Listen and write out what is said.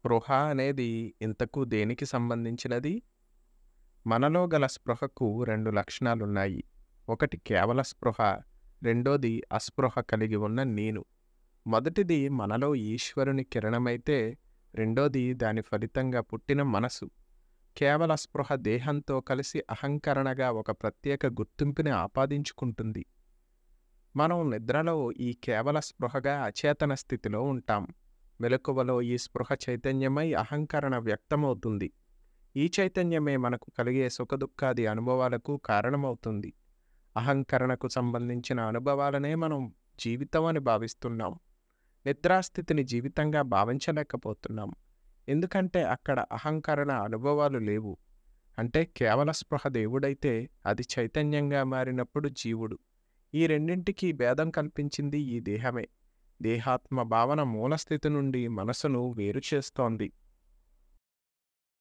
స్పృహ అనేది ఇంతకు దేనికి సంబంధించినది? మనలో గల స్పృహకు రెండు లక్షణాలున్నాయి. ఒకటి కేవల స్పృహ, రెండోది అస్పృహ కలిగి ఉన్న నేను. మొదటిది మనలో ఈశ్వరుని కిరణమైతే, రెండోది దాని ఫలితంగా పుట్టిన మనసు. కేవల స్పృహ దేహంతో కలిసి అహంకరణగా ఒక ప్రత్యేక గుర్తింపుని ఆపాదించుకుంటుంది. మనం నిద్రలో ఈ కేవల స్పృహగా అచేతన స్థితిలో ఉంటాం. మెలకువలో ఈ స్పృహ చైతన్యమై అహంకరణ వ్యక్తమవుతుంది. ఈ చైతన్యమే మనకు కలిగే సుఖదుఃఖాది అనుభవాలకు కారణమవుతుంది. అహంకరణకు సంబంధించిన అనుభవాలనే మనం జీవితం అని భావిస్తున్నాం. నిద్రాస్థితిని జీవితంగా భావించలేకపోతున్నాం. ఎందుకంటే అక్కడ అహంకరణ అనుభవాలు లేవు. అంటే కేవల స్పృహ దేవుడైతే అది చైతన్యంగా మారినప్పుడు జీవుడు. ఈ రెండింటికీ భేదం కల్పించింది ఈ దేహమే. దేహాత్మ భావన మూలస్థితి నుండి మనసును వేరు చేస్తోంది.